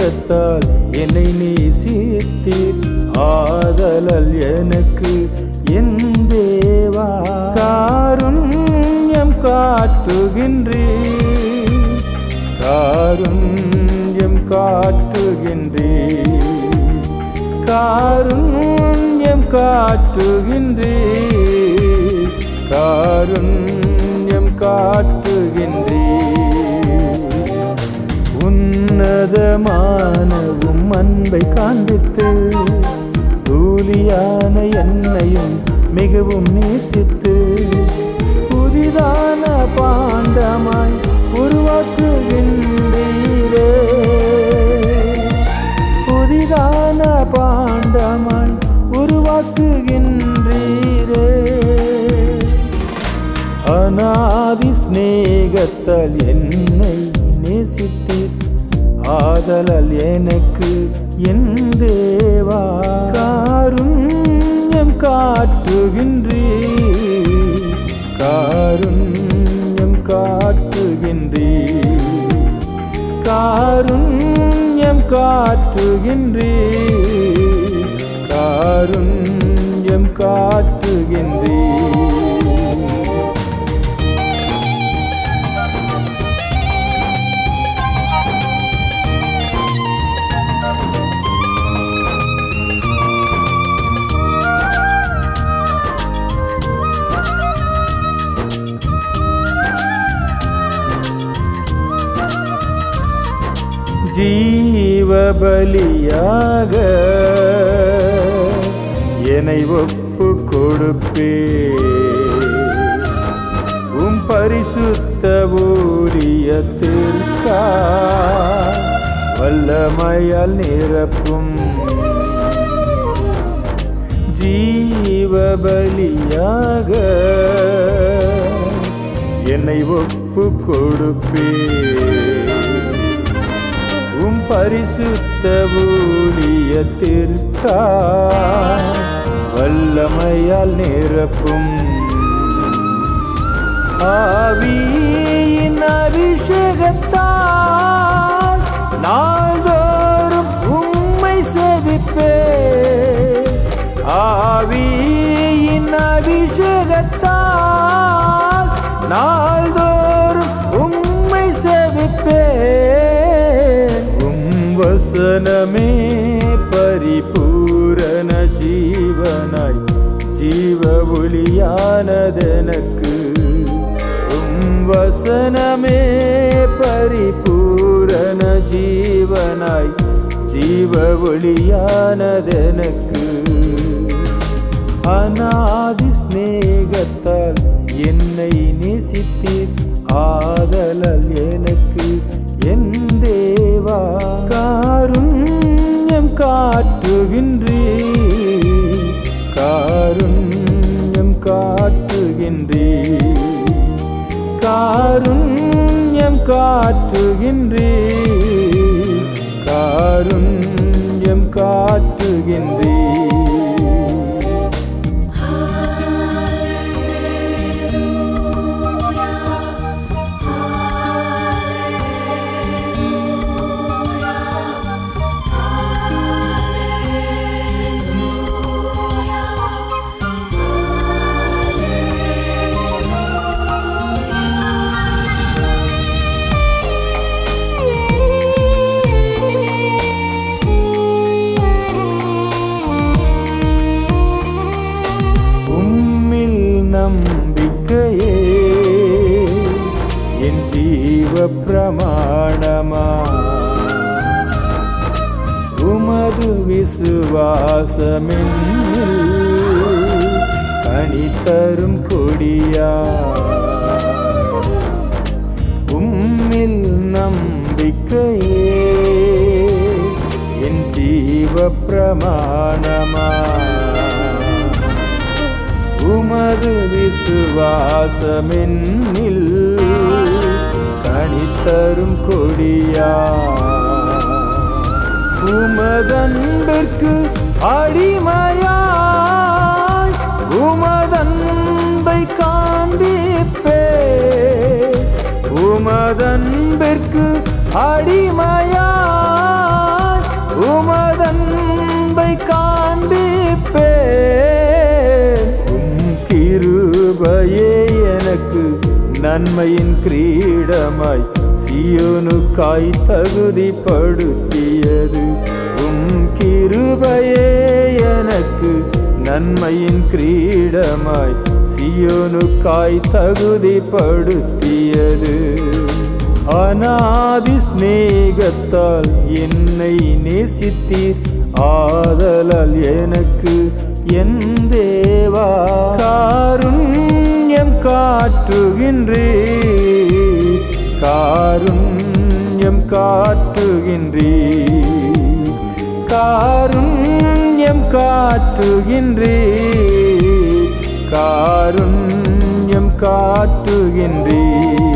சிநேகத்தால் என்னை நேசித்தீர் ஆதலால் எனக்கு என் தேவா காருண்யம் காட்டுகின்றீர் காருண்யம் காட்டுகின்றீர் காருண்யம் காட்டுகின்றீர் காருண்யம் காட்டுகின்றீர் உன்னதமானவும் அன்பை காண்பித்து தூலியான என்னையும் மிகவும் நேசித்து புதிதான பாண்டமாய் உருவாக்குகின்றீரே புதிதான பாண்டமாய் உருவாக்குகின்றீரே அநாதி சிநேகத்தால் என்னை நேசித்தீர் ஆதலால் எனக்கு என் தேவா காருண்யம் காட்டுகின்றீர் காருண்யம் காட்டுகின்றீர் காருண்யம் காட்டுகின்றீர் காருண்யம் காட்டுகின்றீர் ஜீவபலியாக என்னை ஒப்பு கொடுப்பே உம் பரிசுத்த ஊழியத்திற்கா வல்லமையால் நிரப்பும் ஜீவபலியாக என்னை ஒப்பு கொடுப்பே உம் பரிசுத்த ஊழியத்திற்கா வல்லமையால் நிரப்பும் ஆவியின் அபிஷேகத்தால் நாள்தோறும் உம்மை செவிப்பே ஆவியின் அபிஷேகத்தால் நாள்தோறும் உம்மை செவிப்பேன் உம் வசனமே பரிபூரண ஜீவனாய் ஜீவ ஒளியானதெனக்கு உம் வசனமே பரிபூரண ஜீவனாய் ஜீவ ஒளியானதெனக்கு அநாதி சிநேகத்தால் என்னை நேசித்தீர் ஆதலால் எனக்கு என் தேவா காருண்யம் காட்டுகின்றீர் காருண்யம் காட்டுகின்றீர் காருண்யம் காட்டுகின்றீர் காருண்யம் காட்டுகின்றீர் உம்மில் நம்பிக்கையே என் ஜீவ பிரமாணமா உமது விசுவாசமென்னில் கனி தரும் கொடியா உம்மில் நம்பிக்கையே என் ஜீவ பிரமாணமா உமது விசுவாசமென்னில் கனித்தரும் கொடியா உமதன்பிற்கு அடிமையாய் உமதன்பை காண்பிப்பே உமதன்பிற்கு அடிமையாய் உம்மை காண்பிப்பேன் உம் கிருபையே எனக்கு நன்மையின் கிரீடமாய் சியோனுக்காய் தகுதிப்படுத்தியது உம் கிருபையே எனக்கு நன்மையின் கிரீடமாய் சியோனுக்காய் தகுதிப்படுத்தியது அநாதி சிநேகத்தால் என்னை நேசித்தீர் ஆதலால் எனக்கு என் தேவா காருண்யம் காட்டுகின்றீர் காருண்யம் காட்டுகின்றீர் காருண்யம் காட்டுகின்றீர் காருண்யம் காட்டுகின்றீர்